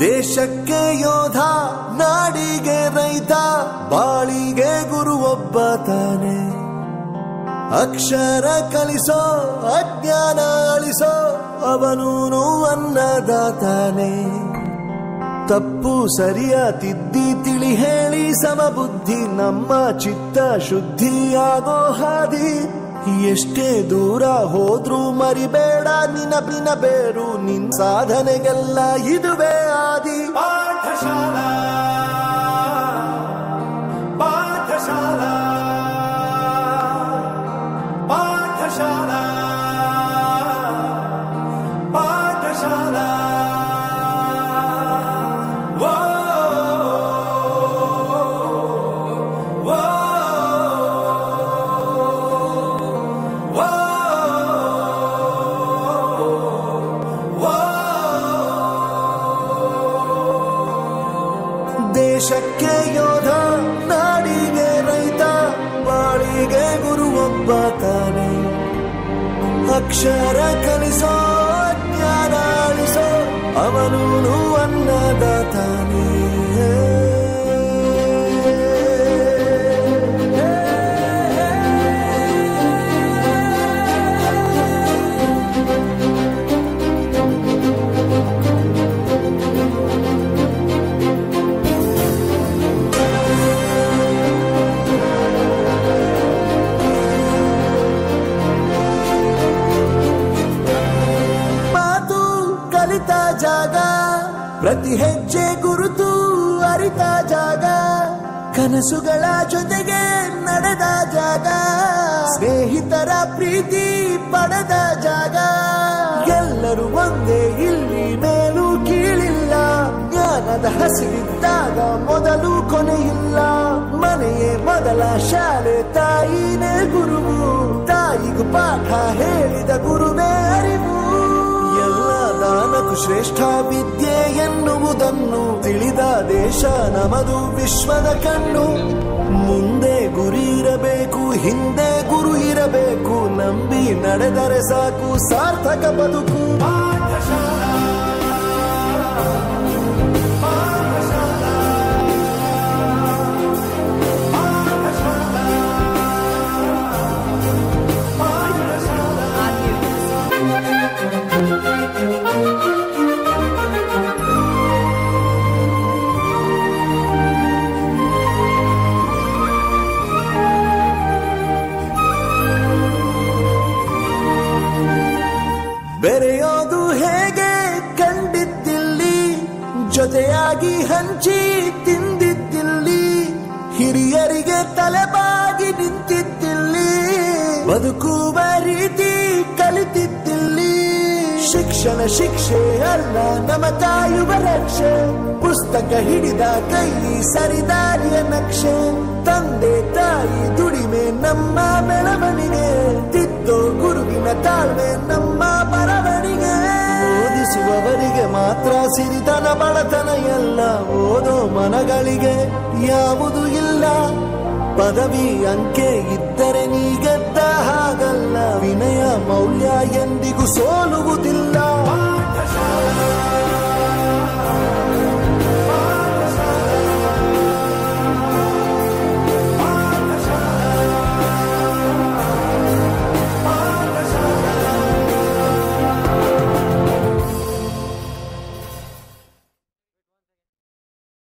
ದೇಶಕ್ಕೆ ಯೋಧ ನಾಡಿಗೆ ರೈತ ಬಾಳಿಗೆ ಗುರು ಒಬ್ಬ ತಾನೆ ಅಕ್ಷರ ಕಲಿಸೋ ಅಜ್ಞಾನ ಅಳಿಸೋ ಅವನೂನು ಅನ್ನದಾತಾನೆ ತಪ್ಪು ಸರಿಯ ತಿದ್ದಿ ತಿಳಿ ಹೇಳಿ ಸಮಬುದ್ಧಿ ನಮ್ಮ ಚಿತ್ತ ಶುದ್ಧಿಯಾಗೋ ಹಾದಿ ಎಷ್ಟೇ ದೂರ ಹೋದ್ರೂ ಮರಿಬೇಡ ನಿನಪಿನ ಬೇರು ನಿನ್ ಸಾಧನೆಗೆಲ್ಲ ಇದುವೇ ಆದಿ ಪಾಠಶಾಲಾ ಪಾಠಶಾಲಾ ಪಾಠಶಾಲಾ ಪಾಠಶಾಲಾ ವೋ ವೋ ವೋ ದೇಶಕ್ಕೆ ಯೋಧ ನಾಡಿಗೆ ರೈತ ಬಾಳಿಗೆ ಗುರು ಒಬ್ಬ ತಾನೆ ಅಕ್ಷರ ಕಲಿಸೋ ಜ್ಞಾನ ಅಳಿಸೋ ಅವನೂನು ಅನ್ನದಾತಾನೆ ಮಾತು ಕಲಿತ ಜಾಗ ಪ್ರತಿ ಹೆಜ್ಜೆ ಗುರುತು ಅರಿತ ಜಾಗ ಕನಸುಗಳ ಜೊತೆಗೆ ನಡೆದ ಜಾಗ ಸ್ನೇಹಿತರ ಪ್ರೀತಿ ಪಡೆದ ಜಾಗ ಎಲ್ಲರೂ ಒಂದೇ ಇಲ್ಲಿ ಮೇಲೂ ಕೀಳಿಲ್ಲ ಜ್ಞಾನದ ಹಸಿವಿದ್ದಾಗ ಮೊದಲು ಕೊನೆಯಿಲ್ಲ ಮನೆಯೇ ಮೊದಲ ಶಾಲೆ ತಾಯಿನೇ ಗುರುವು ತಾಯಿಗೂ ಪಾಠ ಹೇಳಿದ ಗುರುವೇ ಅರಿವು ಎಲ್ಲ ದಾನಕ್ಕೂ ಶ್ರೇಷ್ಠ ವಿದ್ಯೆ ಎನ್ನುವುದನ್ನು ತಿಳಿದ ದೇಶ ನಮದು ವಿಶ್ವದ ಕಣ್ಣು ಮುಂದೆ ಗುರಿ ಇರಬೇಕು ಹಿಂದೆ ಗುರು ಇರಬೇಕು ನಂಬಿ ನಡೆದರೆ ಸಾಕು ಸಾರ್ಥಕ ಬದುಕು ಬೆರೆಯೋದು ಹೇಗೆ ಕಂಡಿದ್ದಿಲ್ಲಿ ಜೊತೆಯಾಗಿ ಹಂಚಿ ತಿಂದಿದ್ದಿಲ್ಲಿ ಹಿರಿಯರಿಗೆ ತಲೆಬಾಗಿ ನಿಂತಿದ್ದಿಲ್ಲಿ ಬದುಕುವ ರೀತಿ ಕಲಿತಿದ್ದಿಲ್ಲಿ ಶಿಕ್ಷಣ ಶಿಕ್ಷೆ ಅಲ್ಲ ನಮ ಕಾಯುವ ರಕ್ಷೆ ಪುಸ್ತಕ ಹಿಡಿದ ಕೈ ಸರಿದಾರಿಯ ನಕ್ಷೆ ತಂದೆ ತಾಯಿ ದುಡಿಮೆ ನಮ್ಮ ಬೆಳವಣಿಗೆ ತಿದ್ದೋ ಗುರುವಿನ ತಾಳ್ಮೆ ನಮ್ಮ ಬರವಣಿಗೆ ಓದಿಸುವವರಿಗೆ ಮಾತ್ರ ಸಿರಿತನ ಬಡತನ ಎಲ್ಲ ಓದೋ ಮನಗಳಿಗೆ ಯಾವುದು ಇಲ್ಲ ಪದವಿ ಅಂಕೆ ಇದ್ದರೆ ನೀ ಗೆದ್ದ ಹಾಗಲ್ಲ ವಿನಯ ಮೌಲ್ಯ ಎಂದಿಗೂ ಸೋಲುವುದಿಲ್ಲ ಪಾಠಶಾಲಾ